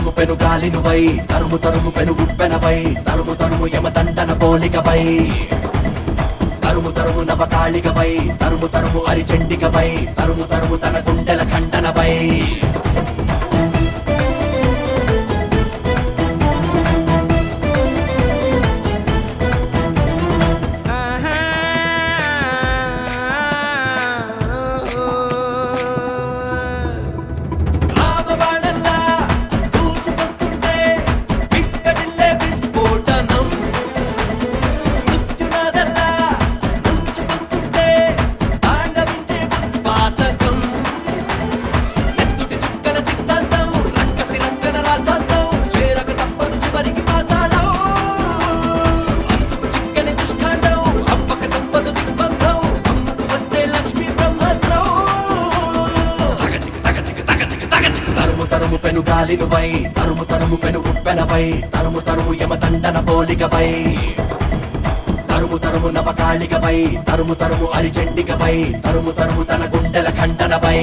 తరుము పెను గాలినువై తరుము తరుము పెను ఉప్పెనవై తరుము తరుము యమదండన పోలికవై తరుము తరుము నవకాళికవై తరుము తరుము అరిచెండికవై తరుము తరుము తన గుండెల ఖండనవై రామబాణల్లా దూసుకొస్తుంటే విక్కడిల్లే విస్ఫోటనం మృత్యునాదల్లా ముంచుకొస్తుంటే తాండవించే ఉత్పాతకం ఎత్తుటి చుక్కల సిద్ధాంతం రక్కసి రంగన రాద్ధాంతం చేరక తప్పదు చివరికి పాతాళం అందుకు చిక్కని దుష్కాండం అప్పక తప్పదు దిగ్బంధం అమ్ముకు వస్తే లక్ష్మీ బ్రహ్మాస్త్రం తరుము తరుము పెను గాలినువై తరుము తరుము పెను ఉప్పెనవై తరుము తరుము యమదండన పోలికవై తరుము తరుము నవకాళికవై తరుము తరుము అరిచెండికవై తరుము తరుము తన గుండెల ఖండనవై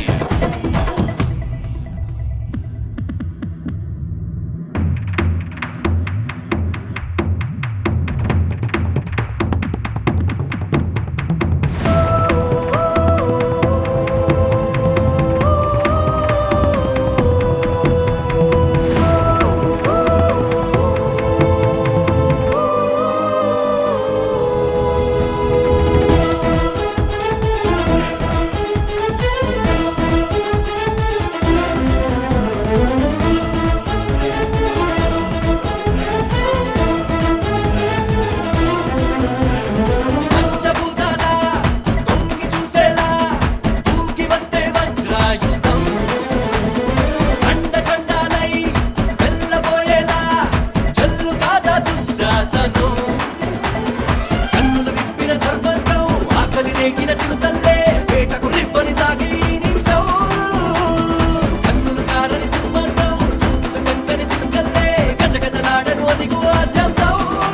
పంచభూతాల తొంగి చూసేలా దూకి వస్తే వజ్రాయుధం ఖండ ఖండాలై వెళ్ళబోయేలా జల్లు కాదా దుశ్శాసనం కన్నులు విప్పిన ధర్మంతం ఆకలి రేగిన చిరుతల్లే వేటకు రిబ్బని సాగి ఈ నిమిషం కన్నులు కారని దుర్మార్గం చూపుకు చక్కని చిరుకల్లే గజగజలాడను అదిగు ఆద్యంతం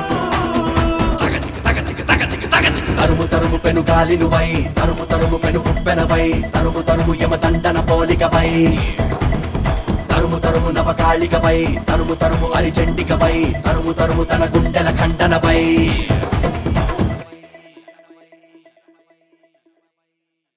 తరుము తరుము పెను గాలినువై తరుము తరుము పెను ఉప్పెనవై తరుము తరుము యమదండన పోలికవై తరుము తరుము నవకాళికవై తరుము తరుము అరిచెండికవై తరుము తరుము తన గుండెల ఖండనవై